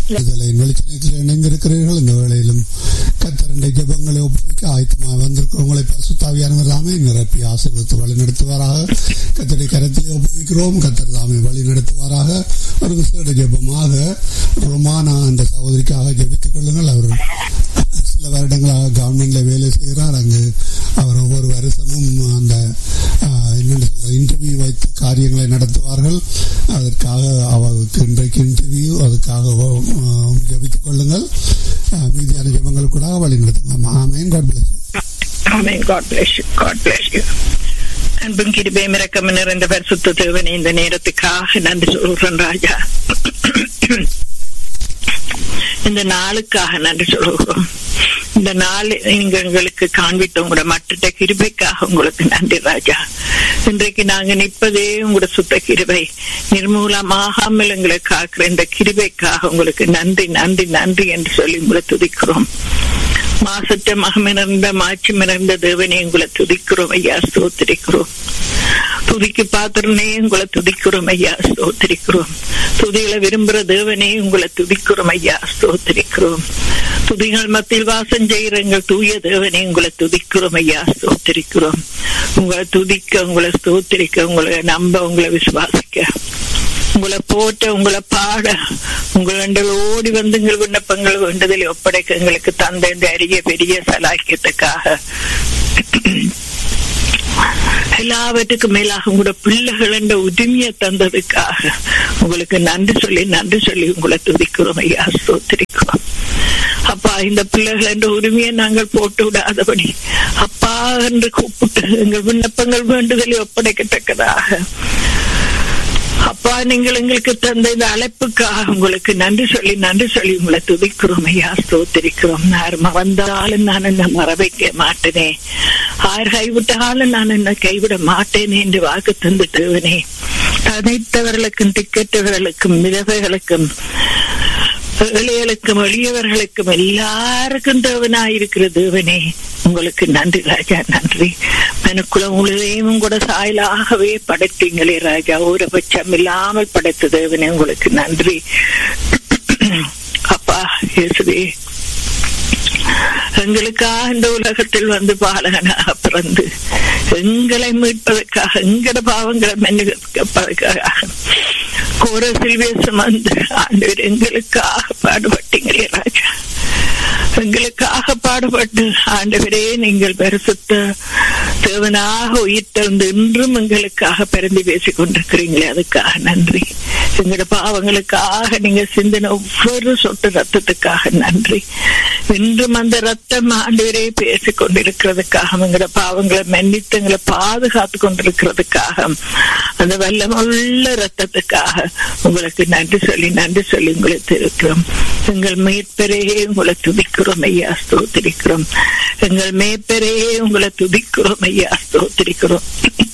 விடுதலை வெளிச்சத்தில் இணைந்திருக்கிறீர்கள் இந்த வேளையிலும் கத்தரண்டை ஜபங்களை ஒப்புவிக்க ஆயத்தமாக வந்திருக்கிற உங்களை பரிசுத்தாவியானவர் தாமே நிரப்பி ஆசீர்வதித்து வழி நடத்துவாராக கத்தரை கரத்திலே ஒப்புவிக்கிறோம் கத்தர் தாமே வழி நடத்துவாராக ஒரு விசேட ஜபமாக ரொமானா என்ற சகோதரிக்காக ஜபித்துக் கொள்ளுங்கள் அவர் சில வருடங்களாக கவர்மெண்ட்ல வேலை செய்கிறார் அங்கு அவர் ஒவ்வொரு வருஷமும் அந்த என்னென்னு சொல்ற இன்டர்வியூ வைத்து காரியங்களை நடத்துவார்கள் அதற்காக அவருக்கு இன்றைக்கு இன்டர்வியூ அதுக்காக ஜபித்துக் கொள்ளுங்கள் மீதியான ஜபங்கள் கூட வழி நடத்துங்க amen God bless Amen. God bless you. God bless you. அன்பும் கிருபையும் இறக்கம் நிறைந்த பரிசுத்த தேவனே இந்த நேரத்துக்காக நன்றி சொல்கிறேன் ராஜா இந்த நாளுக்காக நன்றி சொல்கிறோம் இந்த நாள் நீங்க எங்களுக்கு காண்பித்த உங்களோட மற்ற கிருபைக்காக உங்களுக்கு நன்றி ராஜா இன்றைக்கு நாங்க நிற்பதே உங்களோட சுத்த கிருபை நிர்மூலமாகாமல் எங்களை காக்கிற இந்த கிருபைக்காக உங்களுக்கு நன்றி நன்றி நன்றி என்று சொல்லி உங்களை துதிக்கிறோம் மாசற்ற மகமிணர்ந்த மாற்றி மிணர்ந்த தேவனே உங்களை துதிக்கிறோம் ஐயா ஸ்தோத்திரிக்கிறோம் துதிக்கு பாத்திரனே உங்களை துதிக்கிறோம் ஐயா ஸ்தோத்திரிக்கிறோம் துதிகளை விரும்புற தேவனே உங்களை துதிக்கிறோம் ஐயா ஸ்தோத்திரிக்கிறோம் துதிகள் மத்தியில் வாசம் செய்கிற எங்கள் தூய தேவனே உங்களை துதிக்கிறோம் ஐயா ஸ்தோத்திரிக்கிறோம் உங்களை துதிக்க உங்களை ஸ்தோத்திரிக்க உங்களை நம்ப உங்களை விசுவாசிக்க உங்களை போட்ட உங்களை பாட உங்கள் ஓடி வந்து எங்கள் விண்ணப்பங்கள் வேண்டதில் ஒப்படைக்க எங்களுக்கு தந்த இந்த அரிய பெரிய சலாக்கியத்துக்காக எல்லாவற்றுக்கும் மேலாக உங்களோட பிள்ளைகள் என்ற உரிமையை தந்ததுக்காக உங்களுக்கு நன்றி சொல்லி நன்றி சொல்லி உங்களை துதிக்கிறோம் ஐயா ஸ்தோத்திரிக்கிறோம் அப்பா இந்த பிள்ளைகள் என்ற உரிமையை நாங்கள் போட்டு விடாதபடி அப்பா என்று கூப்பிட்டு எங்கள் விண்ணப்பங்கள் வேண்டுதலை ஒப்படைக்கத்தக்கதாக அப்பா நீங்கள் எங்களுக்கு தந்த இந்த அழைப்புக்காக உங்களுக்கு நன்றி சொல்லி நன்றி சொல்லி உங்களை துதிக்கிறோம் ஐயா ஸ்தோத்திரிக்கிறோம் யார் மறந்தாலும் நான் என்ன மறவைக்க மாட்டேனே ஆர் கைவிட்டாலும் நான் என்ன கைவிட மாட்டேனே என்று வாக்கு தந்துட்டுவனே தனித்தவர்களுக்கும் திக்கற்றவர்களுக்கும் மிதவைகளுக்கும் ஏழைகளுக்கும் எளியவர்களுக்கும் எல்லாருக்கும் தேவனாயிருக்கிற தேவனே உங்களுக்கு நன்றி ராஜா நன்றி மனுக்குளம் முழுதையும் கூட சாயலாகவே படைத்தீங்களே ராஜா ஒரு பட்சம் இல்லாமல் படைத்த தேவனே உங்களுக்கு நன்றி அப்பா இயேசுவே எங்களுக்காக இந்த உலகத்தில் வந்து பாலகனாக பிறந்து எங்களை மீட்பதற்காக எங்கட பாவங்களை மன்னிப்பதற்காக கோர சில்வேசம் வந்து ஆண்டவர் எங்களுக்காக பாடுபட்டீங்களே ராஜா எங்களுக்காக பாடுபட்டு ஆண்டவரே நீங்கள் பரிசுத்த தேவனாக உயிர்த்தெழுந்து இன்றும் எங்களுக்காக பிறந்து பேசிக் கொண்டிருக்கிறீங்களே அதுக்காக நன்றி எங்களோட பாவங்களுக்காக நீங்க சிந்தின ஒவ்வொரு சொட்டு ரத்தத்துக்காக நன்றி இன்றும் அந்த ரத்தம் ஆண்டவரே பேசிக் கொண்டிருக்கிறதுக்காக எங்களோட பாவங்களை மன்னித்து எங்களை பாதுகாத்து கொண்டிருக்கிறதுக்காக அந்த வல்லமுள்ள ரத்தத்துக்காக உங்களுக்கு நன்றி சொல்லி நன்றி சொல்லி உங்களை திருக்கிறோம் எங்கள் மேற்பரே உங்களை துதிக்கிறோம் ஐயா ஸ்தோத்திரிக்கிறோம் எங்கள் மேற்பரே உங்களை துதிக்கிறோம் ஐயா ஸ்தோத்திரிக்கிறோம்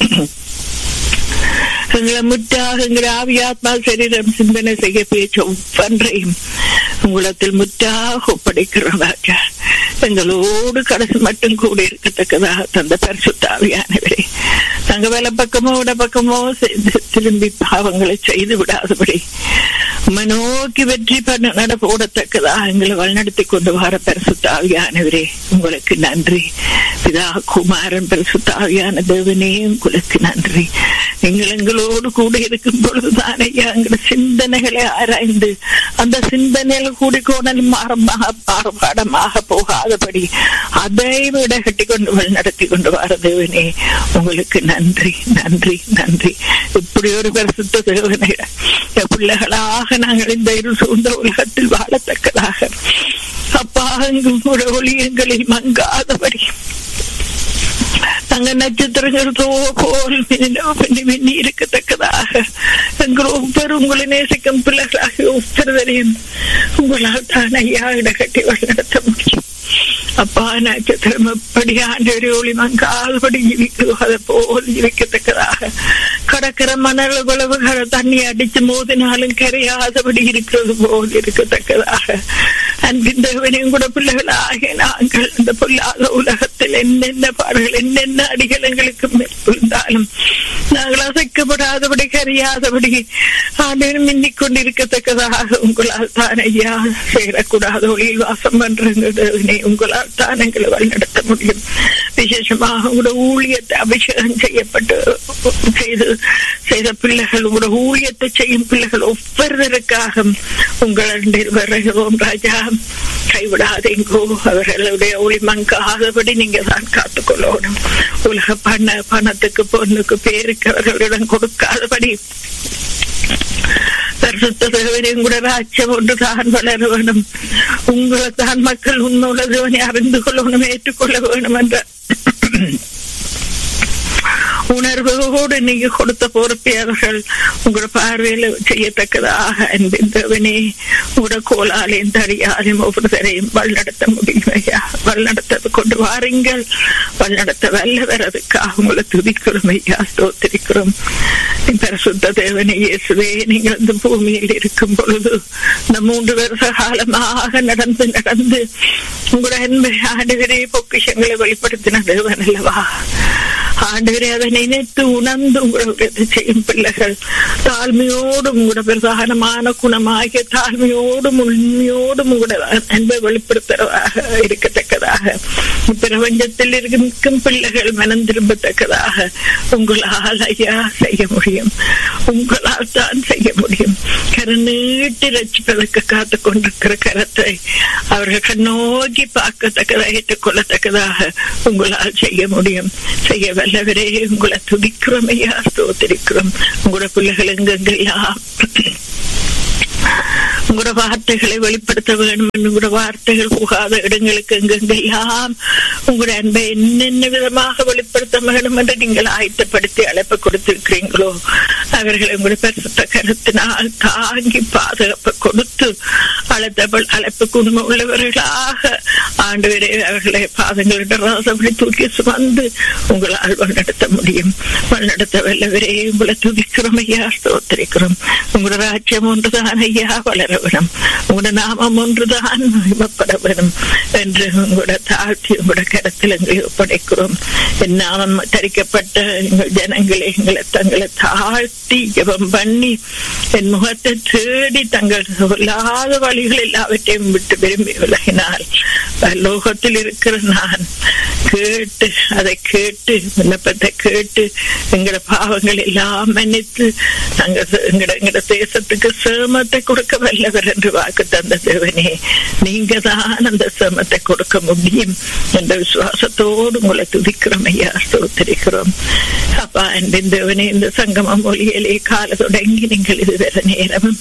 எங்களை முற்றாக எங்கள் ஆவியாத்மா சரீரம் சிந்தனை செய்ய பேச்ச ஒவ்வொன்றையும் உங்களத்தில் முற்றாக ஒப்படைக்கிறோம் ராஜா எங்களோடு கடைசி மட்டும் கூட இருக்கத்தக்கதாக தந்த பரிசுத்தாவியானவரே தங்க வேலை பக்கமோ விட பக்கமோ திரும்பி பாவங்களை செய்து விடாதபடி நோக்கி வெற்றி பண்ண நட போடத்தக்கதாக எங்களை வழிநடத்தி கொண்டு வர பரிசுத்தாவியானவரே உங்களுக்கு நன்றி பிதா குமாரன் பரிசுத்தாவியான தேவனே உங்களுக்கு நன்றி நீங்கள் எங்களோடு கூட இருக்கும் பொழுதுதான் ஐயா எங்களோட சிந்தனைகளை ஆராய்ந்து அந்த சிந்தனைகள் கூடிக்கோணல் மாறமாக மாறுபாடமாக போகாதபடி அதை விட கட்டி கொண்டு நடத்தி கொண்டு வர தேவனே உங்களுக்கு நன்றி நன்றி நன்றி இப்படி ஒரு பரிசுத்த தேவனை பிள்ளைகளாக நாங்கள் இந்த இரு சூழ்ந்த உலகத்தில் வாழத்தக்கதாக அப்பா எங்கும் ஒளியங்களில் மங்காதபடி தங்க நட்சத்திரங்கள் போல் மின்னி இருக்கத்தக்கதாக எங்கள் ஒவ்வொரு உங்களை நேசிக்கும் பிள்ளைகளாக ஒவ்வொருவரையும் உங்களால் தான் ஐயா இடகட்டி வழிநடத்த முடியும் அப்பா நட்சத்திரம் எப்படி ஆண்டவரை ஒளி மங்கால்படி ஜீவிக்கிறதோ அதை போல் ஜீவிக்கத்தக்கதாக கடற்கர மணல் உழவுகளை தண்ணி அடிச்சு மோதினாலும் கரையாதபடி இருக்கிறது போல் இருக்கத்தக்கதாக அன்பின் தேவனையும் கூட பிள்ளைகளாகிய நாங்கள் இந்த பொல்லாத உலகத்தில் என்னென்ன பாடுகள் என்னென்ன அடிகள் எங்களுக்கு மேற்கொண்டாலும் நாங்கள் அசைக்கப்படாதபடி கரியாதபடி ஆண்டும் மின்னிக் கொண்டிருக்கத்தக்கதாக உங்களால் தான் ஐயா சேரக்கூடாத ஒளியில் வாசம் பண்றேன் உங்களால் தான் எங்களை வழிநடத்த முடியும் விசேஷமாக உங்களோட ஊழியத்தை அபிஷேகம் செய்யப்பட்டு செய்து செய்த பிள்ளைகள் உங்களோட ஊழியத்தை செய்யும் பிள்ளைகள் ஒவ்வொருவருக்காக உங்களிடம் வருகிறோம் ராஜா கைவிடாதீங்கோ அவர்களுடைய ஒளி மங்காதபடி நீங்க தான் காத்துக்கொள்ளணும் உலக பண பணத்துக்கு பொண்ணுக்கு பேருக்கு அவர்களிடம் கொடுக்காதபடி பரிசுத்த தேவனையும் கூட ராஜ்யம் ஒன்று தான் வளர வேணும் உங்களை தான் மக்கள் உன்னோட தேவனை அறிந்து கொள்ளணும் ஏற்றுக்கொள்ள வேணும் என்ற உணர்வோடு நீங்க கொடுத்த பொறுப்பை அவர்கள் உங்களோட பார்வையில செய்யத்தக்கதாக அன்பின் தேவனே உங்களோட கோலாலையும் தடியாலையும் ஒவ்வொருத்தரையும் வழிநடத்த முடியும் ஐயா வழிநடத்த கொண்டு வாருங்கள் வழிநடத்த வல்லவர் அதுக்காக உங்களை துதிக்கிறோம் ஐயா ஸ்தோத்திரிக்கிறோம் பரிசுத்த தேவனே இயேசுவே நீங்கள் இந்த பூமியில் இருக்கும் பொழுது இந்த மூன்று வருஷ காலமாக நடந்து நடந்து உங்களோட அன்பை ஆண்டுகிறே பொக்கிஷங்களை வெளிப்படுத்தின தேவன் அல்லவா ஆண்டுகிறே அதை நினைத்து உணர்ந்து உங்களுடைய செய்யும் பிள்ளைகள் தாழ்மையோடும் உங்களோட பிரதானமான குணமாகிய தாழ்மையோடும் உண்மையோடும் உங்களோட அன்பை வெளிப்படுத்துறதாக இருக்கத்தக்கதாக பிரபஞ்சத்தில் இருக்கும் பிள்ளைகள் மனம் திரும்பத்தக்கதாக உங்களால் ஐயா செய்ய முடியும் உங்களால் தான் செய்ய முடியும் கருநீட்டி ரசிப்பதற்கு காத்து கொண்டிருக்கிற கரத்தை அவர்கள் கண்ணோக்கி பார்க்கத்தக்கதாக ஏற்றுக்கொள்ளத்தக்கதாக உங்களால் செய்ய முடியும் செய்ய வல்லவரே உங்களை துதிக்கிறோம் ஐயா ஸ்தோத்திரிக்கிறோம் உங்களோட பிள்ளைகள் எங்கெங்கெல்லாம் உங்களோட வார்த்தைகளை வெளிப்படுத்த வேண்டும் உங்களோட வார்த்தைகள் புகாத இடங்களுக்கு எங்கெங்கெல்லாம் உங்களோட அன்பை என்னென்ன விதமாக வெளிப்படுத்த வேண்டும் என்று நீங்கள் ஆயத்தப்படுத்தி அழைப்பு கொடுத்திருக்கிறீங்களோ அவர்களை உங்களுடைய பரிசுத்த கருத்தினால் தாங்கி பாதுகாப்பு கொடுத்து அழைத்தவள் அழைப்புக்கு உண்மை உள்ளவர்களாக ஆண்டு வரை அவர்களை பாதங்களிடம் ராசபடி தூக்கி சுமந்து உங்களால் வழிநடத்த முடியும் வழிநடத்த வல்லவரே உங்களை துதிக்கிறோம் ஐயா ஸ்தோத்திரிக்கிறோம் உங்களோட ராஜ்யம் ஒன்றுதான் ஐயா வளர வேணும் உங்களோட நாமம் ஒன்றுதான் மகிமப்பட வேணும் என்று உங்களோட தாழ்த்தி உங்களோட கருத்தில் எங்களை ஒப்படைக்கிறோம் என் நாமம் தரிக்கப்பட்ட எங்கள் ஜனங்களை எங்களை தங்களை தாழ்த்தி ஜபம் பண்ணி என் முகத்தை தேடி தங்கள் சொல்லாத வழிகள் எல்லாவற்றையும் விட்டு விரும்பி விலகினால் லோகத்தில் இருக்கிற நான் கேட்டு அதை கேட்டு விண்ணப்பத்தை கேட்டு எங்களோட பாவங்கள் எல்லாம் மன்னித்து நாங்கள் எங்கட எங்கட தேசத்துக்கு சேமத்தை கொடுக்க வல்லவர் என்று வாக்கு தந்த தேவனே நீங்க தான் அந்த சேமத்தை கொடுக்க முடியும் என்ற விசுவாசத்தோடு உங்களை துதிக்கிறோம் ஐயா ஸ்தோத்திரிக்கிறோம் அப்பா அன்பின் தேவனே இந்த சங்கமம் மொழியிலே கால தொடங்கி நீங்கள் இதுவரை நேரமும்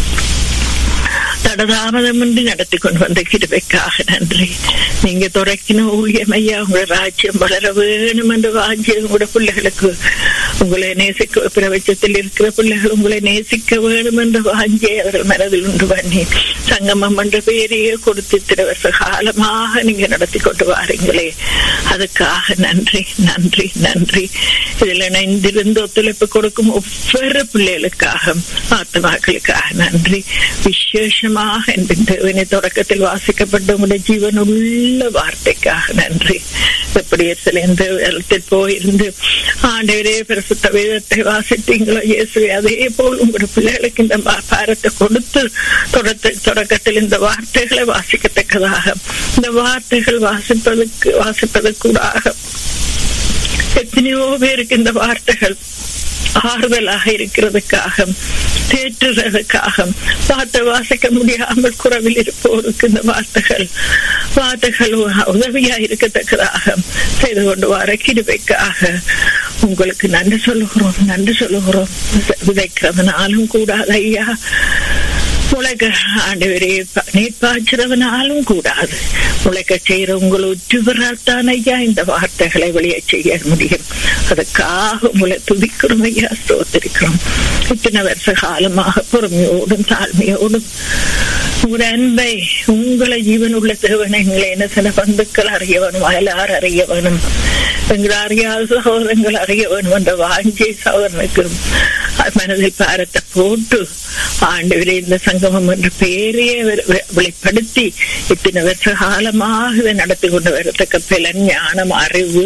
தடதாமதமின்றி நடத்தி கொண்டு வந்த கிருபைக்காக நன்றி நீங்க துறைக்கின ஊழியம் ஐயா உங்களோட ராஜ்யம் வளர வேணும் என்று வாஞ்சி உங்களோட பிள்ளைகளுக்கு உங்களை நேசிக்க பிரபஞ்சத்தில் இருக்கிற பிள்ளைகள் உங்களை நேசிக்க வேணும் என்று வாஞ்சி அவர்கள் மனதில் உண்டு பண்ணி சங்கமம் என்ற பெயரையே கொடுத்து இத்தனை வருஷ காலமாக நீங்க நடத்தி கொண்டு வாரீங்களே அதுக்காக நன்றி நன்றி நன்றி இதுல இணைந்திருந்து ஒத்துழைப்பு கொடுக்கும் ஒவ்வொரு பிள்ளைகளுக்காக ஆத்மாக்களுக்காக நன்றி விசேஷமாக என்பின் தேவனை தொடக்கத்தில் வாசிக்கப்பட்ட உங்களுடைய ஜீவன் உள்ள வார்த்தைக்காக நன்றி எப்படி சிலைந்து இடத்தில் போயிருந்து ஆண்டவரே பிரசுத்த வேதத்தை வாசித்தீங்களோ இயேசுவே அதே போல் உங்களுடைய பிள்ளைகளுக்கு இந்த பாரத்தை கொடுத்து தொடக்கத்தில் இந்த வார்த்தைகளை வாசிக்கத்தக்கதாக இந்த வார்த்தைகள் வாசிப்பதற்கு வாசிப்பதற்கூடாக எத்தனையோ பேருக்கு இந்த வார்த்தைகள் ஆறுதலாக இருக்கிறதுக்காக தேற்றுறதுக்காக வார்த்தை வாசிக்க முடியாமல் குறவில் இருப்போருக்கு இந்த வார்த்தைகள் வார்த்தைகள் உதவியா இருக்கத்தக்கதாக செய்து கொண்டு வர கிருபைக்காக உங்களுக்கு நன்றி சொல்லுகிறோம் நன்றி சொல்லுகிறோம் விதைக்கிறதுனாலும் கூடாது ஐயா முளைக்க ஆண்டவரே நீர் பாய்ச்சிறவனாலும் கூடாது முளைக்க செய்யற உங்களை உற்றுவரால் தான் ஐயா இந்த வார்த்தைகளை வெளியே செய்ய முடியும் அதுக்காக உங்களை துதிக்கிறோம் ஐயா ஸ்தோத்திரிக்கிறோம் இத்தனை வருஷ காலமாக பொறுமையோடும் தாழ்மையோடும் உங்களோட அன்பை உங்களை ஜீவன் உள்ள தேவனை எங்களை என்ன சில பந்துக்கள் அறிய வேணும் வயலார் அறிய வேணும் எங்கள் அறியாத சகோதரங்கள் அறிய வேண்டும் என்ற வாஞ்சி சகோதரனுக்கு மனதில் பாரத்தை போட்டு ஆண்டு இந்த சங்கமம் என்ற பெயரையே வெளிப்படுத்தி இத்தனை வருஷ காலமாக இதை நடத்தி கொண்டு வரத்தக்க பலன் ஞானம் அறிவு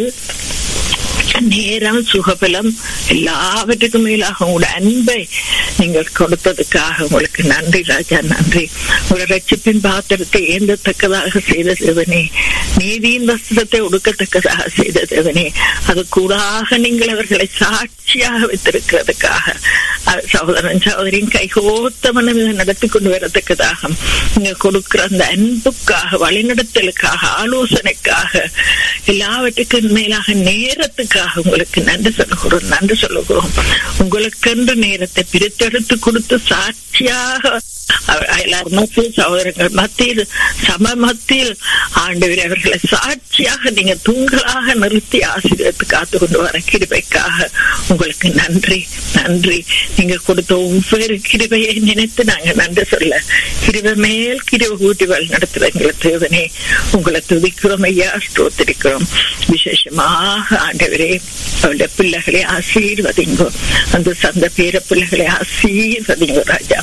நேரம் சுகபலம் எல்லாவற்றுக்கும் மேலாக உங்களோட அன்பை நீங்கள் கொடுத்ததுக்காக உங்களுக்கு நன்றி ராஜா நன்றி உங்களோட ரட்சிப்பின் பாத்திரத்தை ஏந்தத்தக்கதாக செய்த தேவனே நீதியின் வஸ்திரத்தை ஒடுக்கத்தக்கதாக செய்த தேவனே அது கூடாக நீங்கள் அவர்களை சாட்சியாக வைத்திருக்கிறதுக்காக சகோதரன் சகோதரின் கைகோத்த மனம் இதை நடத்தி கொண்டு வரத்தக்கதாக நீங்க கொடுக்கிற அந்த அன்புக்காக வழிநடத்தலுக்காக ஆலோசனைக்காக எல்லாவற்றுக்கும் மேலாக நேரத்துக்காக உங்களுக்கு நன்றி சொல்லுகிறோம் நன்றி சொல்லுகிறோம் உங்களுக்கென்று நேரத்தை பிரித்தெடுத்து கொடுத்து சாட்சியாக எல்லாரும் மத்தியில் சகோதரங்கள் மத்தியில் சம மத்தியில் ஆண்டவர் அவர்களை சாட்சியாக நீங்க தூங்கலாக நிறுத்தி ஆசிரியத்து காத்து கொண்டு வர கிருபைக்காக உங்களுக்கு நன்றி நன்றி நீங்க கொடுத்த ஒவ்வொரு கிருபையை நினைத்து நாங்க நன்றி சொல்ல கிருபை மேல் கிருபை கூட்டி வழி நடத்துற எங்களை தேவனே உங்களை துதிக்கிறோம் ஐயா ஸ்தோத்திரிக்கிறோம் விசேஷமாக ஆண்டவரே அவருடைய பிள்ளைகளை ஆசீர்வதிங்கோ அந்த சந்த பேர பிள்ளைகளை ஆசீர்வதிங்கோ ராஜா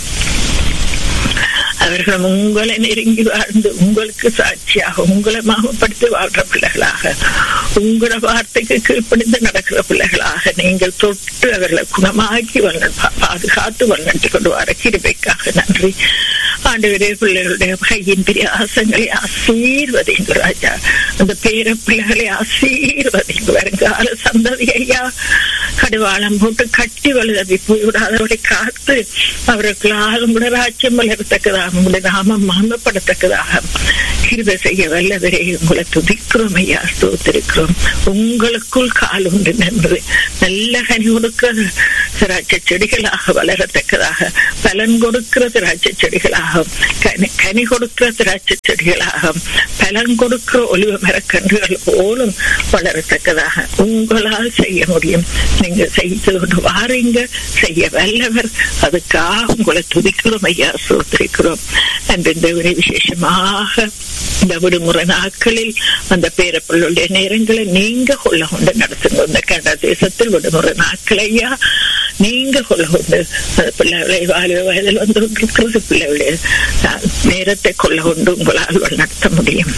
அவர்கள் உங்களை நெருங்கி வாழ்ந்து உங்களுக்கு சாட்சியாக உங்களை மாமப்படுத்தி வாழ்ற பிள்ளைகளாக உங்களோட வார்த்தைக்கு கீழ்ப்படிந்து நடக்கிற பிள்ளைகளாக நீங்கள் தொட்டு அவர்களை குணமாக்கி பாதுகாத்து வளர்ந்து கொண்டு வர கிருபைக்காக நன்றி ஆண்டவரே பிள்ளைகளுடைய கையின் பிரியாசங்களை ஆசீர்வதிங்க ராஜா அந்த பேர பிள்ளைகளை ஆசீர்வதிங்க வருங்கால சந்ததி ஐயா கடுவாளம் போட்டு கட்டி வலுதவி போய்விடாதவரை காத்து அவர்களால் உங்களோட ராஜ்யம் வளரத்தக்கதாக உங்களுடைய நாமம் மாமப்படத்தக்கதாக கிருபை செய்ய வல்லவரே உங்களை துதிக்கிறோம் ஐயா ஸ்தோத்திருக்கிறோம் உங்களுக்குள் கால் உண்டு நன்று நல்ல கனி கொடுக்கிற திராட்சை செடிகளாக வளரத்தக்கதாக பலன் கொடுக்கிற திராட்சை செடிகளாக கனி கொடுக்கிற திராட்சை செடிகளாக பலன் கொடுக்கிற ஒளிவ மரக்கன்றுகள் போலும் வளரத்தக்கதாக உங்களால் செய்ய முடியும் நீங்க செய்து கொண்டு வாரீங்க செய்ய வல்லவர் அதுக்காக உங்களை துதிக்கிறோம் ஐயா சோத்திரிக்கிறோம் அன்று இந்த ஒரு விசேஷமாக இந்த விடுமுறை நாட்களில் அந்த பேரப்பிள்ளுடைய நேரங்களை நீங்க கொள்ள கொண்டு நடத்துங்க இந்த கனடா தேசத்தில் விடுமுறை நாட்கள் ஐயா நீங்க கொள்ள கொண்டு பிள்ளைகளை வாலிப வயதில் வந்து கொண்டிருக்கிறது பிள்ளைகளுடைய நேரத்தை கொள்ள கொண்டு உங்களால் நடத்த முடியும்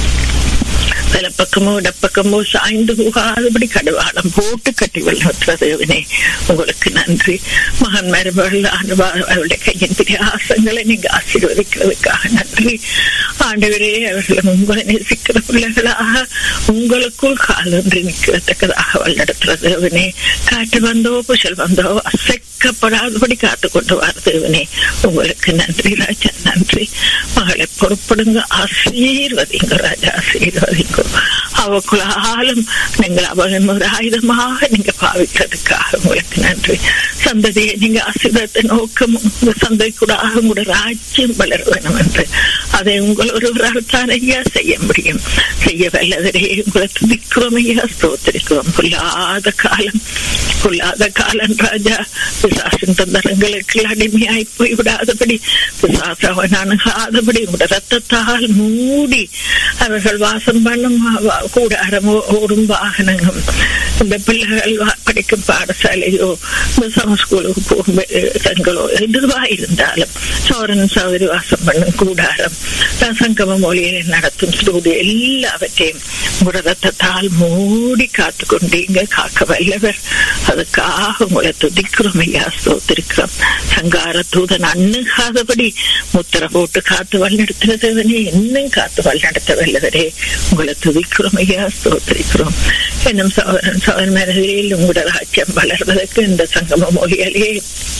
பக்கமோ இடப்பக்கமோ சாய்ந்து போகாதபடி கடுவாளம் போட்டு கட்டி வளர்த்ததேவனே உங்களுக்கு நன்றி மகன் மருமகள் அவருடைய கையின் பிரியாசங்களை நீங்க ஆசீர்வதிக்கிறதுக்காக நன்றி ஆண்டவரே அவர்களை உங்களை நேசிக்கிற பிள்ளைகளாக உங்களுக்குள் காலொன்றி நிற்கிறதுக்கதாக வழிநடத்துறதேவனே காட்டு வந்தோ புஷல் வந்தோ அசைக்கப்படாதபடி காத்து கொண்டு வரதேவனே உங்களுக்கு நன்றி ராஜா நன்றி மகளை பொறுப்படுங்க ஆசீர்வதிங்க ராஜா ஆசீர்வதிங்க அவக்குள்ளாலும் நீங்கள் அவளின் ஒரு ஆயுதமாக நீங்க பாவிக்கிறதுக்காக உங்களுக்கு நன்றி சந்ததியை நீங்க ஆசீர்வாதத்தை நோக்கம் உங்க சந்தை கூட உங்களோட ராஜ்யம் வளர வேணும் என்று அதை உங்கள் ஒருவரால் தான் ஐயா செய்ய முடியும் செய்ய வல்லவரே உங்களை துதிக்கிறோம் ஐயா ஸ்தோத்திரிக்கிறோம் கொள்ளாத காலம் கொள்ளாத காலம் ராஜா பிசாசின் தந்தரங்களுக்கு அடிமையாய் போய் விடாதபடி பிசாச அவன் அணுகாதபடி உங்களோட ரத்தத்தால் மூடி அவர்கள் வாசம் பண்ணும் கூடாரமோ ஓடும் வாகனங்களும் இந்த பிள்ளைகள் படிக்கும் பாடசாலையோ இந்த சமஸ்கூலுக்கு போகும் தங்களோ எதுவா இருந்தாலும் சோரன் சௌதரி வாசம் பண்ணும் கூடாரம் சங்கம மொழியை நடத்தும் ஸ்டூடியோ எல்லாவற்றையும் உங்களோட ரத்தத்தால் மூடி காத்து கொண்டீங்க காக்க வல்லவர் அதுக்காக உங்களை துதிக்கிறோம் ஐயா ஸ்தோத்திருக்கிறோம் சங்கார தூதன் அண்ணுகாதபடி முத்திர போட்டு காத்து வழிநடத்துறதவனே இன்னும் காத்து வழிநடத்த வல்லவரே உங்களை துதிக்கிறோம் ஐயா ஸ்தோத்திரிக்கிறோம் என்னும் சோதரன் சோதரன் மனதில் உங்களோட ராஜ்யம் வளர்வதற்கு இந்த சங்கம மொழியாலே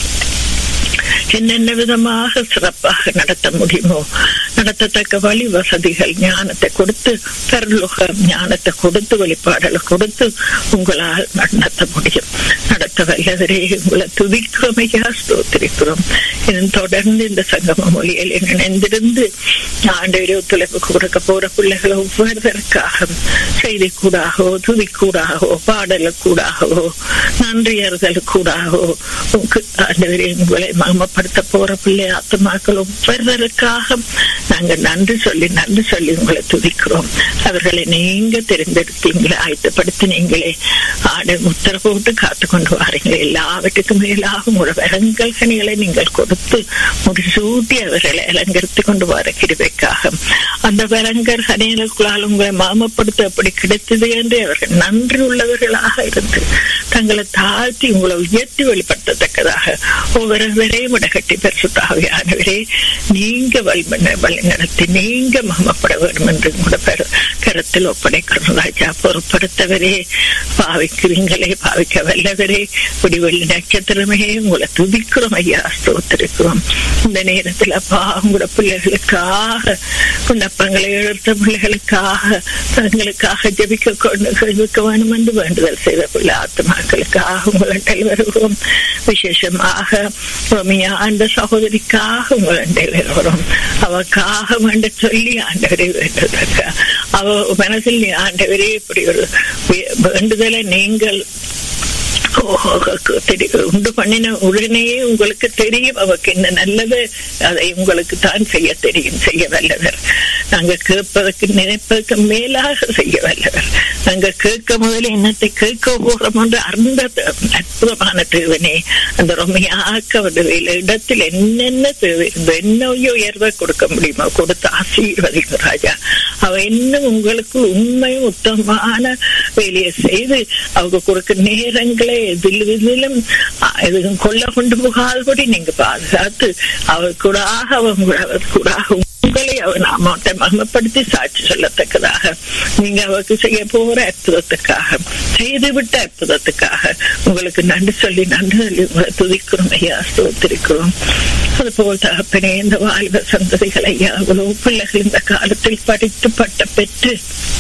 என்னென்ன விதமாக சிறப்பாக நடத்த முடியுமோ நடத்தத்தக்க வழி வசதிகள் ஞானத்தை கொடுத்து பரலோக ஞானத்தை கொடுத்து வெளிப்பாடுகளை கொடுத்து உங்களால் நடத்த முடியும் நடத்த வல்லவரே உங்களை துதிக்கிறோம் ஐயா ஸ்தோத்திரிக்கிறோம் இன்னும் தொடர்ந்து இந்த சங்கம மொழியில் இணைந்திருந்து ஆண்டு ஒத்துழைப்பு கொடுக்க போற பிள்ளைகள் ஒவ்வொருவருக்காக செய்தி கூடாகவோ துதி கூடாகவோ பாடலுக்கூடாகவோ நன்றி அறிதலுக்கூடாகவோ ஆண்டவரே உங்களை மகமப்ப ஆயத்தப்படுத்த போற பிள்ளை ஆத்மாக்கள் ஒவ்வொருவருக்காக நாங்க நன்றி சொல்லி நன்றி சொல்லி உங்களை துதிக்கிறோம் அவர்களை நீங்க தெரிந்தெடுத்தீங்களே ஆயத்தப்படுத்தினீங்களே ஆடு முத்திர போட்டு காத்து கொண்டு வாரீங்களே எல்லாவற்றுக்கும் மேலாக உங்களோட வரங்கள் கனிகளை நீங்கள் கொடுத்து முடிசூட்டி அவர்களை அலங்கரித்து கொண்டு வர கிருபைக்காக அந்த வரங்கர் கனிகளுக்குள்ளால் உங்களை மாமப்படுத்த அப்படி கிடைத்தது என்று அவர்கள் நன்றி உள்ளவர்களாக இருந்து தங்களை தாழ்த்தி உங்களை உயர்த்தி வெளிப்படுத்தத்தக்கதாக ஒவ்வொருவரையும் இடகட்டி பரிசுத்தாவியானவரே நீங்க வழிமண்ண வழி நடத்தி நீங்க மகமப்பட வேண்டும் என்று உங்களோட பெரு கருத்தில் ஒப்படைக்கிறோம் ராஜா பொறுப்படுத்தவரே பாவிக்கிறீங்களே பாவிக்க வல்லவரே விடிவெள்ளி நட்சத்திரமே உங்களை துதிக்கிறோம் ஐயா ஸ்தோத்திருக்கிறோம் இந்த நேரத்தில் அப்பா உங்களோட பிள்ளைகளுக்காக விண்ணப்பங்களை எழுத்த பிள்ளைகளுக்காக தங்களுக்காக ஜபிக்க கொண்டு ஜெபிக்க வேண்டும் என்று வேண்டுதல் செய்த பிள்ளை ஆத்மாக்களுக்காக உங்களிடம் வருகிறோம் விசேஷமாக ரோமியா அந்த சகோதரிக்காக உங்களிடம் வருகிறோம் அவக்காக வேண்ட சொல்லி ஆண்டவரை வேண்டதற்க அவ மனசில் நீ ஆண்டவரே இப்படி ஒரு வேண்டுதலை நீங்கள் உண்டு பண்ணின உடனே உங்களுக்கு தெரியும் அவருக்கு என்ன நல்லது அதை உங்களுக்கு தான் செய்ய தெரியும் செய்ய வல்லவர் நாங்க கேட்பதற்கு நினைப்பதற்கு மேலாக செய்ய வல்லவர் நாங்க கேட்க முதல்ல என்னத்தை கேட்க போறோம் என்று அந்த அற்புதமான தேவனே அந்த ரொமையாக்க வேலை இடத்தில் என்னென்ன தேவை இருந்தோ என்ன உயர்வை கொடுக்க முடியுமோ கொடுத்து ஆசீர்வதிக்கும் ராஜா அவ இன்னும் உங்களுக்கு உண்மையும் உத்தமமான வேலையை செய்து அவங்க கொடுக்க நேரங்களை எதில் இதிலும் எதுவும் கொல்ல கொண்டு போகாதபடி நீங்க பாதுகாத்து அவர் கூட அவர் கூட உங்களை அவர் நாமத்தை மகமப்படுத்தி சாட்சி சொல்லத்தக்கதாக நீங்க அவருக்கு செய்ய போற அற்புதத்துக்காக செய்துவிட்ட அற்புதத்துக்காக உங்களுக்கு நன்றி சொல்லி நன்றி சொல்லி உங்களை துதிக்கிறோம் ஐயா ஸ்தோத்திருக்கிறோம் அதுபோல் தகப்பனே இந்த வாழ்வ சந்ததிகள் ஐயா அவ்வளவு பிள்ளைகள் இந்த காலத்தில் படித்து பட்டம் பெற்று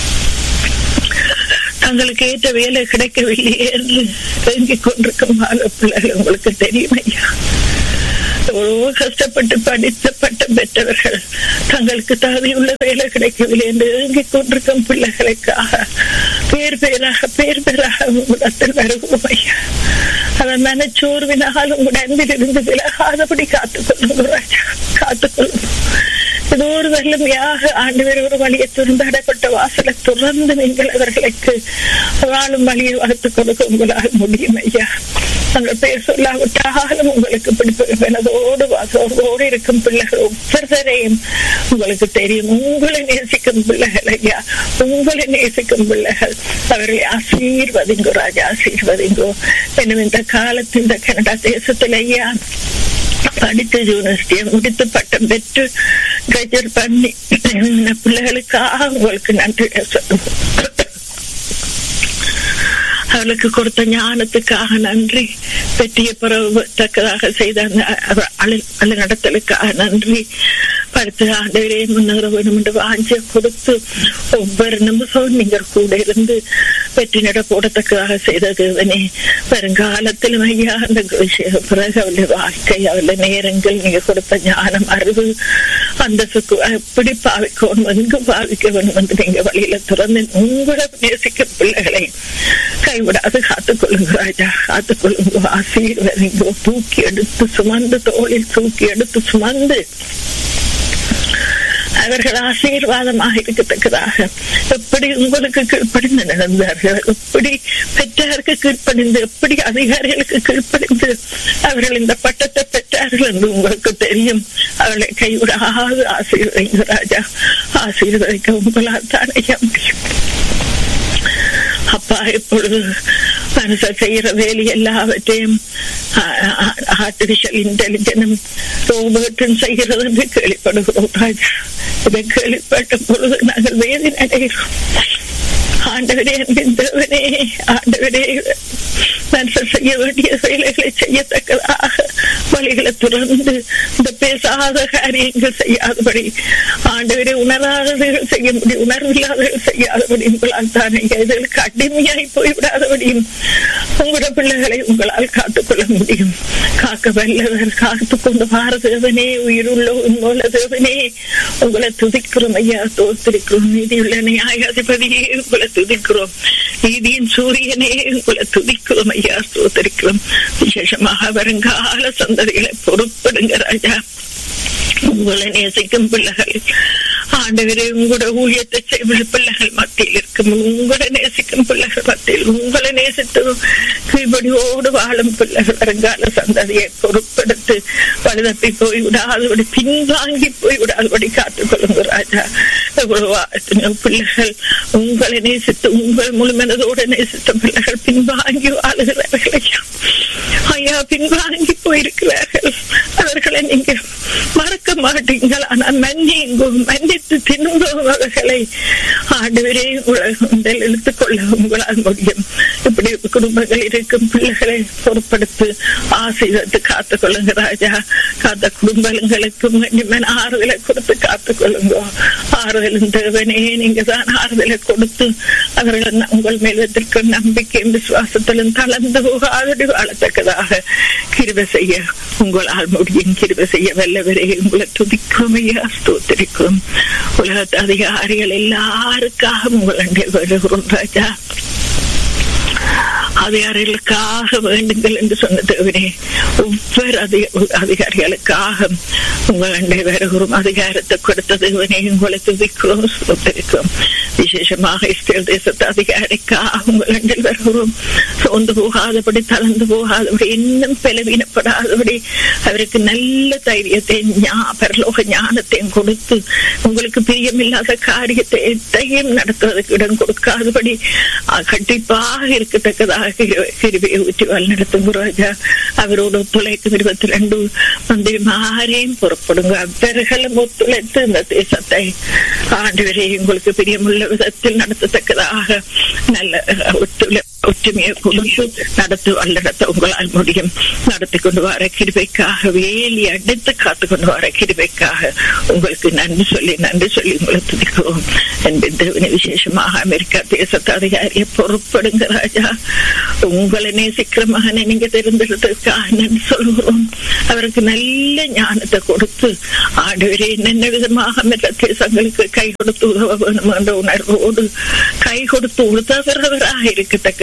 தங்களுக்கு ஏற்ற வேலை கிடைக்கவில்லையே என்று தேங்கிக் கொண்டிருக்கும் பிள்ளைகள் உங்களுக்கு தெரியும் ஐயா எவ்வளவோ கஷ்டப்பட்டு படித்த பட்டம் பெற்றவர்கள் தங்களுக்கு தகுதியுள்ள வேலை கிடைக்கவில்லை என்று ஏங்கிக் கொண்டிருக்கும் பிள்ளைகளுக்காக பேர் பேராக பேர் பேராக உங்களிடத்தில் வருகிறோம் ஐயா அவன் மனச்சோர்வினால் உங்களுடைய அன்பிலிருந்து விலகாதபடி காத்துக்கொள்ளுங்க ராஜா காத்துக்கொள்ளுங்க ஏதோ ஒரு வல்லமையாக ஆண்டு ஒரு வழியை துறந்தாடப்பட்ட வாசலை துறந்து நீங்கள் அவர்களுக்கு வாழும் வழியை வளர்த்துக் கொடுக்க உங்களால் முடியும் ஐயா தங்கள் பேர் சொல்லாவிட்டாலும் உங்களுக்கு பிடிப்பதோடு வாசோடு இருக்கும் பிள்ளைகள் ஒவ்வொருவரையும் உங்களுக்கு தெரியும் உங்களை நேசிக்கும் பிள்ளைகள் ஐயா உங்களை நேசிக்கும் பிள்ளைகள் அவர்களை ஆசீர்வதிங்கோ ராஜா ஆசீர்வதிங்கோ என்னும் இந்த காலத்து இந்த கனடா தேசத்தில் ஐயா படித்து யூனிவர்சிட்டியை முடித்து பட்டம் பெற்று கிராஜுவேட் பண்ணி பிள்ளைகளுக்காக உங்களுக்கு நன்றி சொல்லுவோம் அவளுக்கு கொடுத்த ஞானத்துக்காக நன்றி பெற்றிய பிறத்தக்கதாக செய்த அந்த நடத்தலுக்காக நன்றி படுத்து ஆண்டவரே முன்னேற வேண்டும் என்று வாஞ்சிய கொடுத்து ஒவ்வொரு நிமிஷம் நீங்கள் கூட இருந்து வெற்றி நட போடத்தக்கதாக செய்த தேவனே வருங்காலத்திலும் ஐயா அந்த பிறகு அவளுடைய வாழ்க்கை அவளுடைய நேரங்கள் நீங்க கொடுத்த ஞானம் அறிவு அந்த எப்படி பாவிக்கணும் எங்கு பாவிக்க வேண்டும் என்று நீங்க வழியில திறந்து உங்களை நேசிக்கும் பிள்ளைகளை கைவிடாது காத்துக்கொள்ளுங்க ராஜா காத்துக்கொள்ளுங்க ஆசீர்வதிங்கோ தூக்கி எடுத்து சுமந்து தோளில் தூக்கி எடுத்து சுமந்து அவர்கள் ஆசீர்வாதமாக இருக்கத்தக்கதாக எப்படி உங்களுக்கு கீழ்ப்படிந்து நடந்தார்கள் எப்படி பெற்றாருக்கு கீழ்ப்படிந்து எப்படி அதிகாரிகளுக்கு கீழ்ப்படிந்து அவர்கள் இந்த பட்டத்தை பெற்றார்கள் என்று உங்களுக்கு தெரியும் அவர்களை கைவிடாது ஆசீர்வதிங்க ராஜா ஆசீர்வதிக்க உங்களால் தானே முடியும் அப்பா இப்பொழுது மனுஷர் செய்யற வேலை எல்லாவற்றையும் ஆர்டிபிஷியல் இன்டெலிஜென்ஸும் ரோபோட்டும் செய்கிறது என்று கேள்விப்படுகிறோம் ராஜா இதை கேள்விப்பட்ட பொழுது நாங்கள் வேதனை அடைகிறோம் ஆண்டவரே தேவனே ஆண்டவரே மனுஷன் செய்ய வேண்டிய வேலைகளை செய்யத்தக்கதாக வழிகளை துறந்து இந்த பேசாத காரியங்கள் செய்யாதபடி ஆண்டவரே உணராதவர்கள் செய்ய முடியும் உணர்வில்லாதவர்கள் செய்யாதபடி உங்களால் தானே இதற்கு அடிமையாய் போய்விடாதபடியும் உங்களோட பிள்ளைகளை உங்களால் காத்துக்கொள்ள முடியும் காக்க வல்லவர் காத்து கொண்டு வார தேவனே உயிருள்ள உண்மையுள்ள தேவனே உங்களை துதிக்கிறோம் ஐயா தோத்திருக்கிறோம் நீதியுள்ள நியாயாதிபதியே உங்களை துதிக்கிறோம் நீதியின் சூரியனே உங்களை துதிக்கிறோம் ஐயா ஸ்தோத்தரிக்கிறோம் விசேஷமாக வருங்கால சந்ததிகளை பொறுப்படுங்க ராஜா உங்களை நேசிக்கும் பிள்ளைகள் ஆண்டவரே உங்களோட ஊழியத்தை செய்யும் பிள்ளைகள் மத்தியில் இருக்கும் உங்களை நேசிக்கும் பிள்ளைகள் மத்தியில் உங்களை நேசித்து கீழ்படியோடு வாழும் பிள்ளைகள் வருங்கால சந்ததியை பொறுப்படுத்து பழுதப்பி போய் விடாதபடி பின்வாங்கி போய் விடாதபடி காத்துக் கொள்ளுங்க ராஜா எவ்வளவு பிள்ளைகள் உங்களை நேசித்து உங்கள் முழுமனதோடு நேசித்த பிள்ளைகள் பின்வாங்கி வாழுகிறார்கள் ஐயா ஐயா பின்வாங்கி போயிருக்கிறார்கள் அவர்களை நீங்க மறக்க மாட்டீங்கள் ஆனால் மன்னிங்கும் மன்னித்து திரும்பும் அவர்களை ஆண்டவரே உங்களை இழுத்துக் கொள்ள உங்களால் முடியும் இப்படி குடும்பங்கள் இருக்கும் பிள்ளைகளை பொறுப்படுத்து ஆசீர்வத்து காத்துக் கொள்ளுங்க ராஜா காத்த குடும்பங்களுக்கு மன்னிமன் ஆறுதலை கொடுத்து காத்துக் கொள்ளுங்க ஆறுதலும் தேவனே நீங்க தான் ஆறுதலை கொடுத்து அவர்கள் உங்கள் மேல் வைத்திருக்கும் நம்பிக்கையும் விசுவாசத்திலும் தளர்ந்து போகாதடி வாழத்தக்கதாக கிருப செய்ய உங்களால் முடியும் கிருப செய்ய வல்லவரே உங்களை துதிக்கிறோம் ஐயா ஸ்தோத்திரிக்கிறோம் உலகத்து அதிகாரிகள் எல்லாருக்காக உங்கள் அண்டை வருகிறோம் ராஜா அதிகாரிகளுக்காக வேண்டுங்கள் என்று சொன்ன தேவனே ஒவ்வொரு அதிகாரிகளுக்காக உங்கள் அண்டை வருகிறோம் அதிகாரத்தை கொடுத்த தேவனே உங்களை துதிக்கிறோம் ஸ்தோத்திரிக்கிறோம் விசேஷமாக இஸ்ரேல் தேசத்து அதிகாரிக்காக உங்கள் அண்டில் வருகிறோம் சோர்ந்து போகாதபடி தளர்ந்து போகாதபடி இன்னும் பலவீனப்படாதபடி அவருக்கு நல்ல தைரியத்தை பரலோக ஞானத்தையும் கொடுத்து உங்களுக்கு பிரியமில்லாத காரியத்தை எத்தையும் நடத்துவதற்கு இடம் கொடுக்காதபடி கண்டிப்பாக இருக்கத்தக்கதாக கிருபியை ஊற்றி வழிநடத்தும் ராஜா அவரோடு ஒத்துழைக்கும் இருபத்தி ரெண்டு மந்திரிமாரையும் புறப்படுங்க அவர்களும் ஒத்துழைத்து இந்த தேசத்தை ஆண்டு வரை உங்களுக்கு பிரியமுள்ள விதத்தில் நடத்தத்தக்கதாக நல்ல ஒத்துழை ஒற்றுமையை கொடுத்து நடத்து வல்லடத்த உங்களால் முடியும் நடத்தி கொண்டு வர கிருபைக்காக வேலி அடித்து காத்து கொண்டு வர கிருபைக்காக உங்களுக்கு நன்றி சொல்லி நன்றி சொல்லி உங்களை துதிக்கிறோம் என்பது விசேஷமாக அமெரிக்கா தேசத்து அதிகாரியை பொறுப்படுங்க ராஜா உங்களை நேசிக்கிற மகனை நீங்க தெரிந்தெடுத்ததுக்காக நன்றி சொல்கிறோம் அவருக்கு நல்ல ஞானத்தை கொடுத்து ஆண்டவரே என்னென்ன விதமாக மற்ற தேசங்களுக்கு கை கொடுத்து உதவ வேணும் என்ற உணர்வோடு கை கொடுத்து உதவுறவராக இருக்கத்தக்கதாக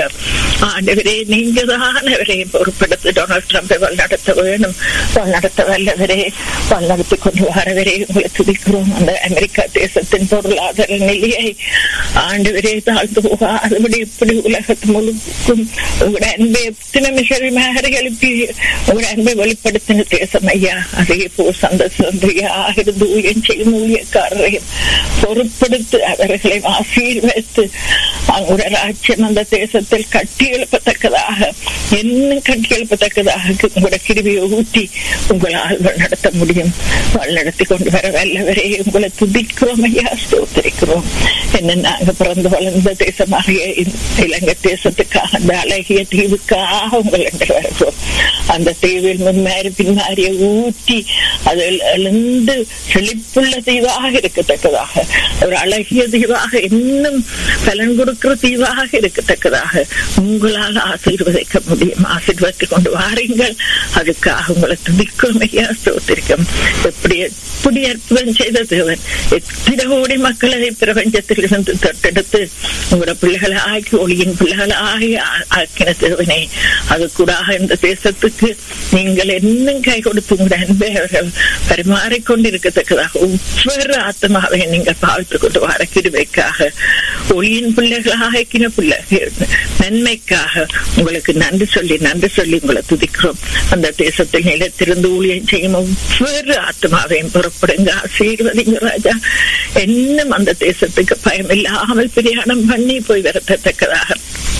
ஆண்டவரே நீங்க தான் அவரை பொறுப்படுத்தி டொனால்ட் ட்ரம்பை வழிநடத்த வேணும் வழிநடத்த வல்லவரே வழிநடத்தி கொண்டு வரவரே உங்களை துதிக்கிறோம் அந்த அமெரிக்கா தேசத்தின் பொருளாதார நிலையை ஆண்டவரே தாழ்ந்து போகாதபடி இப்படி உலகத்து முழுக்கும் உங்களோட அன்பை எத்தனை மிஷரிமாரி எழுப்பி உங்களோட அன்பை வெளிப்படுத்தின தேசம் ஐயா அதே போ சந்த சந்தையாக இருந்து ஊழியம் செய்யும் ஊழியக்காரரையும் பொறுப்படுத்து அவர்களை ஆசீர்வதித்து அவங்களோட ராஜ்யம் அந்த தேசத்தில் கட்டி எழுப்பத்தக்கதாக இன்னும் கட்டி எழுப்பத்தக்கதாக உங்களோட கிருவியை ஊட்டி உங்களால் நடத்த முடியும் நடத்தி கொண்டு வர வல்லவரே உங்களை துதிக்கிறோம் ஐயா ஸ்தோத்திரிக்கிறோம் என்ன நாங்க பிறந்து வளர்ந்த தேசமாக இலங்கை தேசத்துக்காக அந்த அழகிய தீவுக்காக உங்கள் வருகிறோம் அந்த தீவில் முன்மாறி பின்மாறிய ஊட்டி அதில் எழுந்து செழிப்புள்ள தீவாக இருக்கத்தக்கதாக ஒரு அழகிய தீவாக இன்னும் பலன் கொடுக்கிற தீவாக இருக்கத்தக்கதாக உங்களால் ஆசீர்வதிக்க முடியும் ஆசீர்வதித்துக் கொண்டு வாருங்கள் அதுக்காக உங்களை துதிக்கும் ஐயா ஸ்தோத்திரிக்கும் எப்படி எப்படி அற்புதம் செய்த தேவன் எத்தனை கோடி மக்களை பிரபஞ்சத்தில் இருந்து தொட்டெடுத்து உங்களோட பிள்ளைகளை ஆக்கி ஒளியின் பிள்ளைகளை ஆகி ஆக்கின தேவனே அது கூட இந்த தேசத்துக்கு நீங்கள் இன்னும் கை கொடுத்து உங்களோட அன்பை அவர்கள் பரிமாறிக்கொண்டிருக்கத்தக்கதாக ஒவ்வொரு ஆத்மாவை நீங்கள் பாவித்துக் கொண்டு வர கிருபைக்காக ஒளியின் பிள்ளைகளாக ஆக்கின பிள்ளைகள் நன்மைக்காக உங்களுக்கு நன்றி சொல்லி நன்றி சொல்லி உங்களை துதிக்கிறோம் அந்த தேசத்தில் நிலத்திலிருந்து ஊழியம் செய்யும் ஒவ்வொரு ஆத்மாவையும் புறப்படுங்க ஆசீர்வதிங்க ராஜா இன்னும் அந்த தேசத்துக்கு பயம் இல்லாமல் பிரயாணம் பண்ணி போய் வரத்தக்கதாக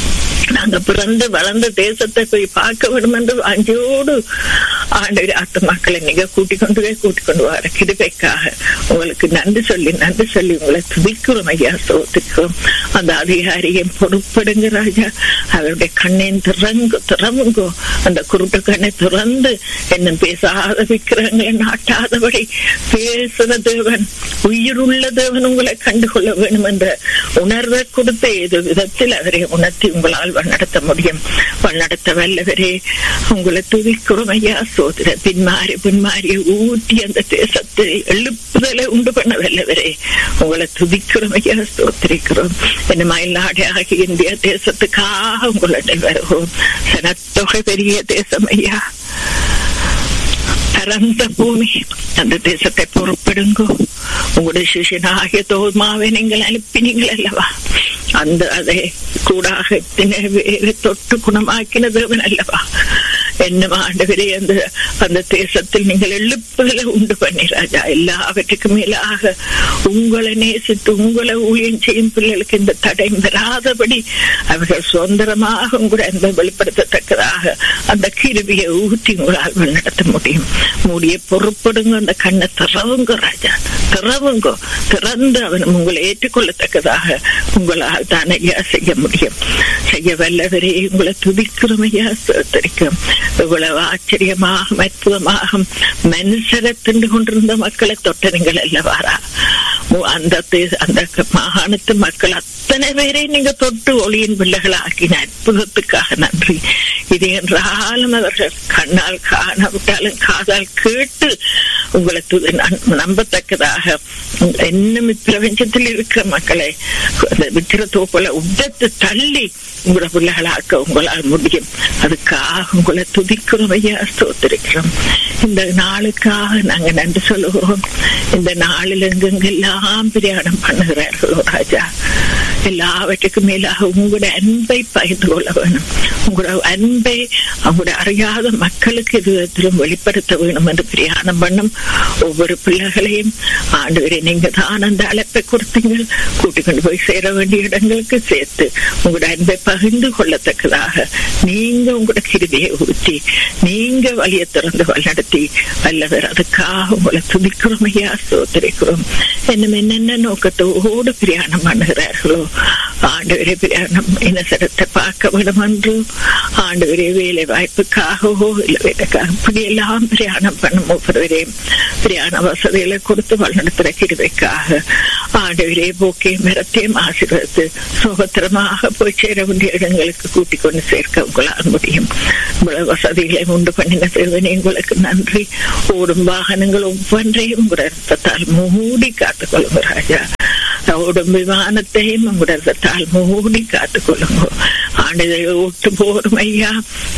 நாங்க பிறந்து வளர்ந்த தேசத்தை போய் பார்க்க வேண்டும் என்று அஞ்சோடு ஆண்டு ஆத்து மக்களை நீங்க கூட்டிக் கொண்டு போய் கூட்டிக் கொண்டு வர கிருபைக்காக உங்களுக்கு நன்றி சொல்லி நன்றி சொல்லி உங்களை துதிக்கிறோம் ஐயா சோத்துக்கிறோம் அந்த அதிகாரியை பொறுப்படுங்க ராஜா அவருடைய கண்ணின் திறங்கு திறமுங்கோ அந்த குருட்டு கண்ணை திறந்து என்ன பேசாத விக்கிரங்களை நாட்டாதபடி பேசுற தேவன் உயிருள்ள தேவன் உங்களை கண்டுகொள்ள வேண்டும் என்ற உணர்வை கொடுத்த ஏதோ விதத்தில் அவரை உணர்த்தி உங்களால் வழிநடத்த முடியும் வழிநடத்த வல்லவரே உங்களை துதிக்கிறோம் ஐயா சோதர பின்மாறி பின்மாறி ஊட்டி அந்த தேசத்தை எழுப்புதலை உண்டு பண்ண வல்லவரே உங்களை துதிக்கிறோம் ஐயா ஸ்தோத்திரிக்கிறோம் என்ன மயிலாடி ஆகிய இந்திய தேசத்துக்காக உங்களுடைய வருவோம் சனத்தொகை பெரிய தேசம் ஐயா பரந்த பூமி அந்த தேசத்தை பொறுப்பெடுங்கோ உங்களுடைய சிஷியனாகிய தோமாவை நீங்கள் அனுப்பினீங்கள் அல்லவா அந்த அதை கூடாக எத்தனை பேரை தொட்டு குணமாக்கின தேவன் அல்லவா என்ன ஆண்டவரே அந்த அந்த தேசத்தில் நீங்கள் எழுப்புதலை உண்டு பண்ணி ராஜா எல்லாவற்றுக்கும் மேலாக உங்களை நேசித்து உங்களை ஊழியம் செய்யும் பிள்ளைகளுக்கு இந்த தடை வராதபடி அவர்கள் சுதந்திரமாக உங்களை அன்பை வெளிப்படுத்தத்தக்கதாக அந்த கிருவியை ஊற்றி உங்களால் நடத்த முடியும் மூடிய பொறுப்படுங்க அந்த கண்ணை திறவுங்க ராஜா திறவுங்க திறந்து அவன் உங்களை ஏற்றுக்கொள்ளத்தக்கதாக உங்களால் தான் ஐயா செய்ய முடியும் செய்ய வல்லவரே உங்களை துதிக்கிறோம் ஐயா சோத்தரிக்கும் இவ்வளவு ஆச்சரியமாக அற்புதமாக மனுஷரை திண்டு கொண்டிருந்த மக்களை தொட்ட நீங்கள் அல்லவாரா அந்த அந்த மாகாணத்து மக்கள் அத்தனை பேரை நீங்க தொட்டு ஒளியின் பிள்ளைகள் ஆக்கின அற்புதத்துக்காக நன்றி இது என்றாலும் அவர்கள் கண்ணால் காணவிட்டாலும் காதால் கேட்டு உங்களை நம்பத்தக்கதாக இன்னும் பிரபஞ்சத்தில் இருக்கிற மக்களை விக்கிரத்தோப்பல உடத்து தள்ளி உங்களோட பிள்ளைகளாக்க உங்களால் முடியும் அதுக்காக உங்களை துதிக்கிறோம் ஐயா ஸ்தோத்திரிக்கிறோம் இந்த நாளுக்காக நாங்க நன்றி சொல்லுகிறோம் இந்த நாளில் எங்கெங்கெல்லாம் பிரயாணம் பண்ணுகிறார்களோ ராஜா எல்லாவற்றுக்கும் மேலாக உங்களோட அன்பை பகிர்ந்து கொள்ள வேணும் உங்களோட அன்பை அவங்களோட அறியாத மக்களுக்கு எதுவிதத்திலும் வெளிப்படுத்த வேணும் என்று பிரயாணம் பண்ணும் ஒவ்வொரு பிள்ளைகளையும் ஆண்டு நீங்க தான் அந்த அழைப்பை கொடுத்தீங்க கூட்டிக் கொண்டு போய் சேர வேண்டிய இடங்களுக்கு சேர்த்து உங்களோட அன்பை பகிர்ந்து கொள்ளத்தக்கதாக நீங்க உங்களோட கிருதியை ஊற்றி நீங்க வழிய திறந்து வழிநடத்தி வல்லவர் அதுக்காக உங்களை துதிக்கிறோம் ஐயா சோதரிக்கிறோம் இன்னும் என்னென்ன நோக்கத்தோடு பிரயாணம் பண்ணுகிறார்களோ ஆண்டவரே பிரயாணம் இனசரத்தை பார்க்க வேண்டும் என்று ஆண்டவரே வேலை வாய்ப்புக்காகவோ இல்லை வேலைக்காக இப்படி எல்லாம் பிரயாணம் பண்ணும் ஒவ்வொருவரையும் பிரயாண வசதிகளை கொடுத்து வழிநடத்துகிற கிருவைக்காக ஆண்டவரே போக்கையும் மரத்தையும் ஆசீர்வதித்து சுகத்திரமாக போய் சேர வேண்டிய இடங்களுக்கு கூட்டிக் கொண்டு சேர்க்க உங்களால் முடியும் இவ்வளவு வசதிகளை உண்டு பண்ணின தேவனே உங்களுக்கு நன்றி ஓடும் வாகனங்கள் ஒவ்வொன்றையும் உங்களோட ரத்தத்தால் மூடி காத்துக் கொள்ளுங்க ராஜா ஓடும் விமானத்தையும் உங்களோட ரத்தத்தால் மூடி காத்துக் கொள்ளுங்க ஆண்டுகளை ஓட்டு போறோம் ஐயா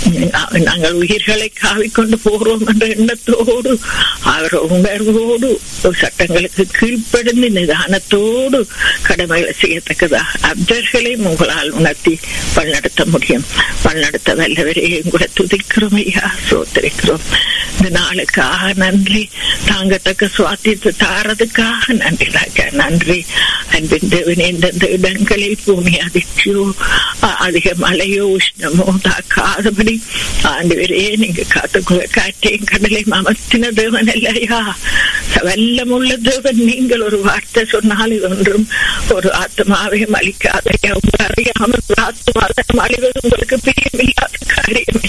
நாங்கள் உயிர்களை காவிக்கொண்டு போறோம் என்ற எண்ணத்தோடு அவர் உணர்வோடு சட்டங்களுக்கு கீழ்ப்படிந்து நிதானத்தோடு கடமைகளை செய்யத்தக்கதா அப்தர்களையும் உங்களால் உணர்த்தி வழிநடத்த முடியும் வழிநடத்த வல்லவரே கூட துதிக்கிறோம் ஐயா சோத்தரிக்கிறோம் இந்த நாளுக்காக நன்றி தாங்கத்தக்க சுவாத்தியத்தை தாரதுக்காக நன்றி ராஜா நன்றி அன்பின் தேவன் எந்தெந்த இடங்களில் பூமி அதிர்ச்சியோ அதிக மழையோ உஷ்ணமோ தாக்காதபடி ஆண்டவரே நீங்க காத்துக்குள்ள காற்றையும் கடலையும் அமர்த்தின தேவன் இல்லையா வல்லமுள்ள தேவன் நீங்கள் ஒரு வார்த்தை சொன்னால் இது ஒன்றும் ஒரு ஆத்மாவையும் அளிக்காதையா உங்க அறியாமல் ஒரு ஆத்மாவையும் அழிவது உங்களுக்கு பிரியமில்லாத காரியம்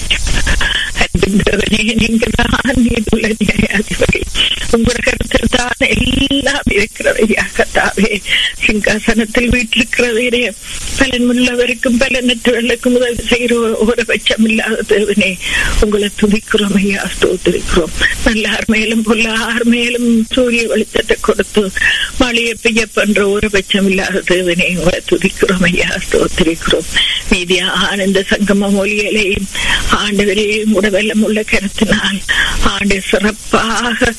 அன்பின் தேவனே நீங்க தான் நீதுள்ள நியாயாதிபதி உங்களோட கருத்தில் தான் எல்லாம் இருக்கிறவையா கத்தாவே சிங்காசனத்தில் வீட்டிருக்கிறவரே பலன் உள்ளவருக்கும் பலனற்றவர்களுக்கும் உதவி செய்கிற ஒரு பட்சம் இல்லாத தேவனே உங்களை துதிக்கிறோம் ஐயா ஸ்தோத்திரிக்கிறோம் நல்லார் மேலும் பொல்லார் மேலும் சூரிய வெளிச்சத்தை கொடுத்து மழையை பெய்ய பண்ற ஒரு பட்சம் இல்லாத தேவனே உங்களை துதிக்கிறோம் ஐயா ஸ்தோத்திரிக்கிறோம் மீதியா ஆனந்த சங்கம மொழிகளையும் ஆண்டவரையும் கூட வெள்ளம் உள்ள கருத்தினால் ஆண்டு சிறப்பாக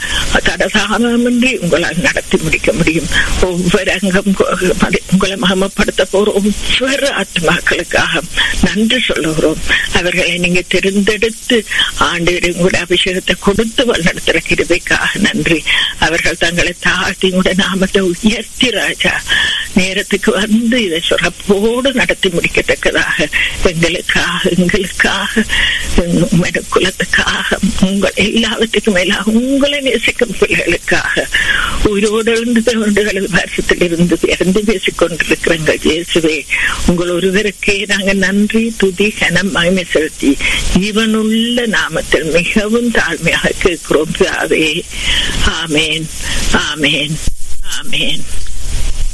தடசாமின்றி உங்களால் நடத்தி முடிக்க முடியும் ஒவ்வொரு அங்கம் உங்களை மகமப்படுத்த போற ஒவ்வொரு ஆத்மாக்களுக்காக நன்றி சொல்லுகிறோம் அவர்களை நீங்க தெரிந்தெடுத்து ஆண்டு உங்களோட அபிஷேகத்தை கொடுத்து வழிநடத்துற கிருபைக்காக நன்றி அவர்கள் தங்களை தாழ்த்தி உங்களோட நாமத்தை உயர்த்தி ராஜா நேரத்துக்கு வந்து இதை சிறப்போடு நடத்தி முடிக்கத்தக்கதாக எங்களுக்காக எங்களுக்காக குலத்துக்காக உங்கள் எல்லாவற்றுக்கும் மேலாக உங்களை நேசிக்கும் பிள்ளைகளுக்காக உயிரோடு எழுந்து தொண்டுகள் வருஷத்தில் இருந்து இறந்து பேசிக் கொண்டிருக்கிறங்க இயேசுவே உங்கள் ஒருவருக்கே நாங்கள் நன்றி துதி கனம் மகிமை செலுத்தி ஜீவனுள்ள நாமத்தில் மிகவும் தாழ்மையாக கேட்கிறோம் ஆமேன் ஆமேன் ஆமேன் ஆமேன்